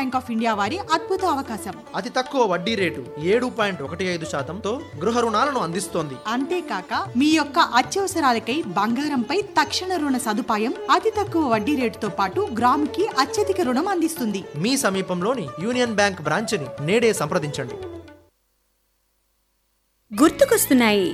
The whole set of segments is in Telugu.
బ్యాంక్ ఆఫ్ ఇండియా వారి అద్భుత అవకాశం అతి తక్కువ వడ్డీ రేటు ఏడు పాయింట్ ఒకటి ఐదు శాతంతో గృహ రుణాలను అందిస్తోంది అంతేకాక మీ యొక్క అత్యవసరాలకై బంగారంపై తక్షణ రుణ సదుపాయం అతి తక్కువ వడ్డీ రేటుతో పాటు గ్రాముకి అత్యధిక రుణం అందిస్తుంది మీ సమీపంలోని యూనియన్ బ్యాంక్ బ్రాంచ్ని నేడే సంప్రదించండి గుర్తుకొస్తున్నాయి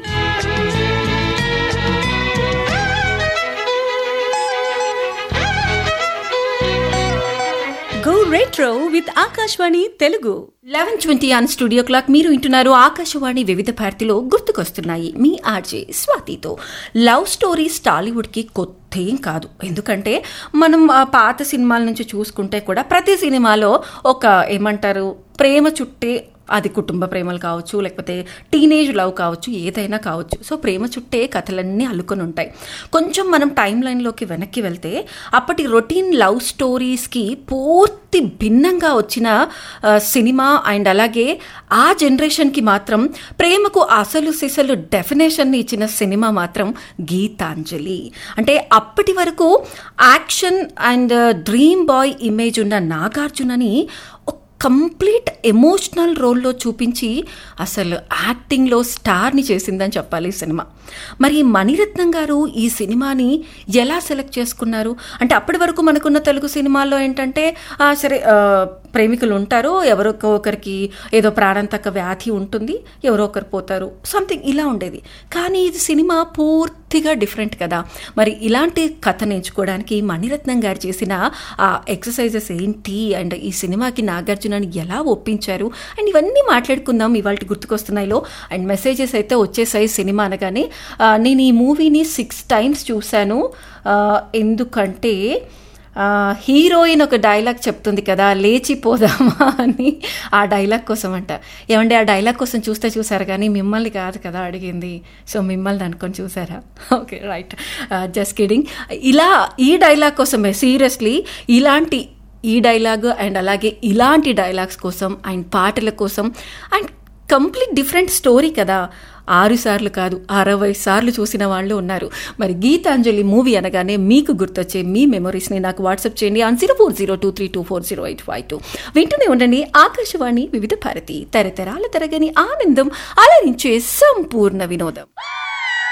go retro with Akashvani Telugu eleven twenty on studio clock మీరు వింటున్నారు ఆకాశవాణి వివిధ భారతిలో గుర్తుకొస్తున్నాయి మీ ఆర్జే స్వాతితో లవ్ స్టోరీస్ టాలీవుడ్కి కొత్త ఏం కాదు ఎందుకంటే మనం ఆ పాత సినిమాల నుంచి చూసుకుంటే కూడా ప్రతి సినిమాలో ఒక ఏమంటారు ప్రేమ చుట్టే అది కుటుంబ ప్రేమలు కావచ్చు లేకపోతే టీనేజ్ లవ్ కావచ్చు ఏదైనా కావచ్చు సో ప్రేమ చుట్టే కథలన్నీ అల్లుకొని ఉంటాయి కొంచెం మనం టైం లైన్లోకి వెనక్కి వెళ్తే అప్పటి రొటీన్ లవ్ స్టోరీస్కి పూర్తి భిన్నంగా వచ్చిన ఆ, సినిమా అండ్ అలాగే ఆ జనరేషన్కి మాత్రం ప్రేమకు అసలు సిసలు డెఫినేషన్ ఇచ్చిన సినిమా మాత్రం గీతాంజలి అంటే అప్పటి వరకు action and dream boy image ఉన్న నాగార్జునని ఒక కంప్లీట్ ఎమోషనల్ రోల్లో చూపించి అసలు యాక్టింగ్లో స్టార్ని చేసిందని చెప్పాలి ఈ సినిమా మరి మణిరత్నం గారు ఈ సినిమాని ఎలా సెలెక్ట్ చేసుకున్నారు అంటే అప్పటి వరకు మనకున్న తెలుగు సినిమాల్లో ఏంటంటే ఆ, సరే ఆ, ప్రేమికులు ఉంటారు ఎవరో ఒకరికి ఏదో ప్రాణాంతక వ్యాధి ఉంటుంది ఎవరో ఒకరు పోతారు సంథింగ్ ఇలా ఉండేది కానీ ఇది సినిమా పూర్తిగా డిఫరెంట్ కదా మరి ఇలాంటి కథ నేర్చుకోవడానికి మణిరత్నం గారు చేసిన ఆ ఎక్సర్సైజెస్ ఏంటి అండ్ ఈ సినిమాకి నాగార్జునని ఎలా ఒప్పించారు అండ్ ఇవన్నీ మాట్లాడుకుందాం ఇవాళ గుర్తుకొస్తున్నాయిలో అండ్ మెసేజెస్ అయితే వచ్చేసాయి సినిమా అనగానే ఆ, నేను ఈ మూవీని సిక్స్ టైమ్స్ చూశాను ఆ, ఎందుకంటే ఆ, హీరోయిన్ ఒక డైలాగ్ చెప్తుంది కదా లేచిపోదామా అని ఆ డైలాగ్ కోసం అంట ఏమంటే ఆ డైలాగ్ కోసం చూస్తే చూసారు కానీ మిమ్మల్ని కాదు కదా అడిగింది సో మిమ్మల్ని అనుకొని చూసారా ఓకే రైట్ జస్ట్ కిడింగ్ ఇలా ఈ డైలాగ్ కోసమే సీరియస్లీ ఇలాంటి ఈ డైలాగ్ అండ్ అలాగే ఇలాంటి డైలాగ్స్ కోసం అండ్ పాటల కోసం అండ్ కంప్లీట్ డిఫరెంట్ స్టోరీ కదా ఆరు సార్లు కాదు అరవై సార్లు చూసిన వాళ్ళు ఉన్నారు మరి గీతాంజలి మూవీ అనగానే మీకు గుర్తొచ్చే మీ మెమరీస్ని నాకు వాట్సాప్ చేయండి on zero four zero two three two four zero eight five two వింటూనే ఉండండి ఆకాశవాణి వివిధ భారతి తరతరాల తరగని ఆనందం అలరించే సంపూర్ణ వినోదం